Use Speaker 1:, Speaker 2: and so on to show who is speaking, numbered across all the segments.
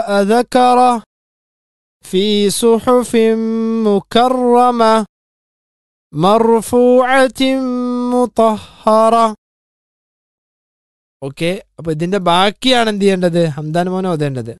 Speaker 1: ذكره في صحف مكرمة مرفوعة مطهرة okay അപ്പൊ ഇതിന്റെ ബാക്കിയാണ് എന്ത് ചെയ്യേണ്ടത് ഹംദാൻ മോൻ ഓതേണ്ടത്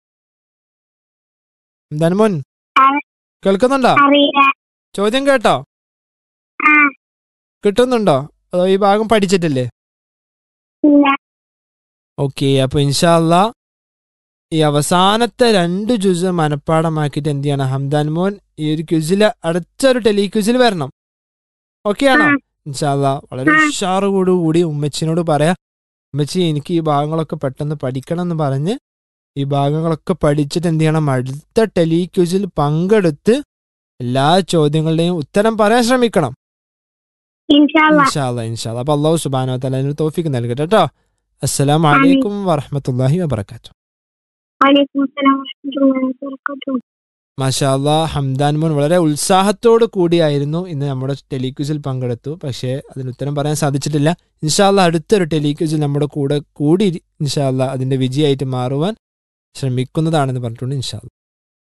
Speaker 1: ഹംദാൻ മോൻ
Speaker 2: ആ.
Speaker 1: കേൾക്കുന്നുണ്ടോ
Speaker 2: അറിയില്ല
Speaker 1: ചോദ്യം കേട്ടോ
Speaker 2: ആ
Speaker 1: കിട്ടുന്നുണ്ടോ അതോ ഈ ഭാഗം പഠിച്ചിട്ടില്ലേ
Speaker 2: ഇല്ല
Speaker 1: ഓക്കെ അപ്പൊ ഇൻഷാല്ല ഈ അവസാനത്തെ രണ്ട് ജുസ് മനഃപ്പാടമാക്കിയിട്ട് എന്ത് ചെയ്യണം ഹംദാൻ മോൻ ഈ ഒരു ക്യുസിൽ അടുത്തൊരു ടെലി ക്യുസിൽ വരണം ഓക്കെ ആണോ
Speaker 2: ആ.
Speaker 1: ഇൻഷാല്ല വളരെ
Speaker 2: ആ.
Speaker 1: ഉഷാറോടു കൂടി ഉമ്മച്ചിനോട് പറയാ ഉമ്മച്ചി എനിക്ക് ഈ ഭാഗങ്ങളൊക്കെ പെട്ടെന്ന് പഠിക്കണം എന്ന് പറഞ്ഞ് ഈ ഭാഗങ്ങളൊക്കെ പഠിച്ചിട്ട് എന്ത് ചെയ്യണം അടുത്ത ടെലി ക്യുസിൽ പങ്കെടുത്ത് എല്ലാ ചോദ്യങ്ങളുടെയും ഉത്തരം പറയാൻ ശ്രമിക്കണം
Speaker 2: ഇൻഷാല്ല
Speaker 1: ഇൻഷാല്ല ഇൻഷാല്ല അപ്പൊ അള്ളാഹു സുബാനോ തല തോഫിക്ക് നൽകട്ടെ കേട്ടോ അസ്സലാം വലൈക്കും വറഹമത്തല്ലാഹി വബർക്കാത്തു
Speaker 2: വലൈക്കും അസ്സലാം വറഹ്മത്തുള്ളാഹി വബറകാതുഹു
Speaker 1: മാഷാല്ല ഹംദാൻ മോൻ വളരെ ഉത്സാഹത്തോട് കൂടിയായിരുന്നു ഇന്ന് നമ്മുടെ ടെലിക്യൂസിൽ പങ്കെടുത്തു പക്ഷേ അതിന് ഉത്തരം പറയാൻ സാധിച്ചിട്ടില്ല ഇൻഷാല്ല അടുത്തൊരു ടെലിക്യൂസിൽ നമ്മുടെ കൂടെ കൂടി ഇൻഷാല്ല അതിന്റെ വിജയമായിട്ട് മാറുവാൻ ശ്രമിക്കുന്നതാണെന്ന് പറഞ്ഞിട്ടുണ്ട് ഇൻഷാല്ല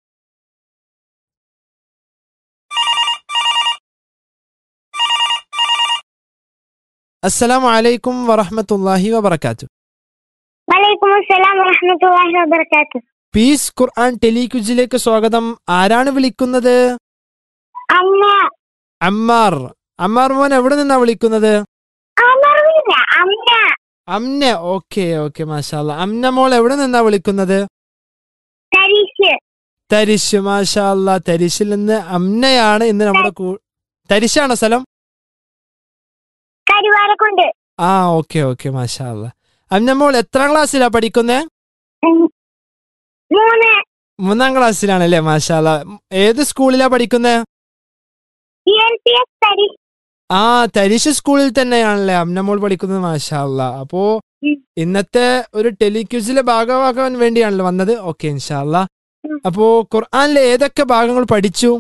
Speaker 1: അസ്സലാം വലൈക്കും വറഹമത്തല്ലാഹി വബർക്കാത്തു
Speaker 2: വലൈക്കും അസ്സലാം വറഹ്മത്തുള്ളാഹി വബറകാതുഹു
Speaker 1: പീസ് ഖുർആൻ ടെലിക്യൂസിലേക്ക് സ്വാഗതം ആരാണ് വിളിക്കുന്നത്
Speaker 2: അമ്മ
Speaker 1: അമ്മാർ അമ്മാർ മോൻ എവിടെ നിന്നാ വിളിക്കുന്നത്
Speaker 2: അമർവില്ല അമ്മ
Speaker 1: അമ്ന ഓക്കെ ഓക്കെ മാഷാല്ല അമ്ന മോൾ എവിടെ നിന്നാ വിളിക്കുന്നത്
Speaker 2: തരിശ്
Speaker 1: തരിശ് മാഷാല്ല തരിശിൽ നിന്ന് അമ്നയാണ് ഇന്ന് നമ്മുടെ കൂ- തരിശാണോ സ്ഥലം
Speaker 2: കരുവാരക്കുണ്ട്
Speaker 1: ആ ഓക്കെ ഓക്കെ മാഷാല്ല അമ്ന മോൾ എത്രാം ക്ലാസ്സിലാ പഠിക്കുന്നേ
Speaker 2: ഉം. മൂന്ന്
Speaker 1: മൂന്നാം ക്ലാസ്സിലാണല്ലേ മാഷാല്ല ഏത് സ്കൂളിലാ പഠിക്കുന്നേ
Speaker 2: ഇ എൽ പി എസ് തരിശ്
Speaker 1: ആ തരിശ് സ്കൂളിൽ തന്നെയാണല്ലേ അമ്ന മോൾ പഠിക്കുന്നത് മാഷാല്ല അപ്പോ
Speaker 2: ഉം.
Speaker 1: ഇന്നത്തെ ഒരു ടെലിക്യൂസിലെ ഭാഗമാക്കാൻ വേണ്ടിയാണല്ലോ വന്നത് ഓക്കെ ഇൻഷാല്ല
Speaker 2: ഉം.
Speaker 1: അപ്പോ ഖുർആനിലെ ഏതൊക്കെ ഭാഗങ്ങൾ പഠിച്ചു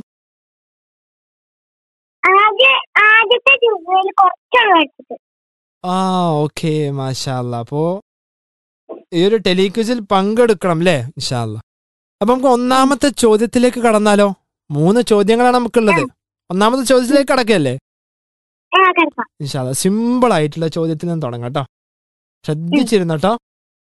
Speaker 2: ആദ്യ ആദ്യത്തെ ജുമയിൽ കുറച്ചാണ് പഠിച്ചത്
Speaker 1: ആ ഓക്കെ മാഷാല്ല അപ്പോ ഈ ഒരു ടെലിക്യൂസിൽ പങ്കെടുക്കണം അല്ലേ ഇൻഷാല്ല അപ്പൊ നമുക്ക് ഒന്നാമത്തെ ചോദ്യത്തിലേക്ക് കടന്നാലോ മൂന്ന് ചോദ്യങ്ങളാണ് നമുക്കുള്ളത് ഒന്നാമത്തെ ചോദ്യത്തിലേക്ക് കടക്കല്ലേ
Speaker 2: ആ കിടക്കാം
Speaker 1: ഇൻഷാല്ല സിമ്പിൾ ആയിട്ടുള്ള ചോദ്യത്തിൽ നിന്ന് തുടങ്ങാം കേട്ടോ ശ്രദ്ധിച്ചിരുന്നു കേട്ടോ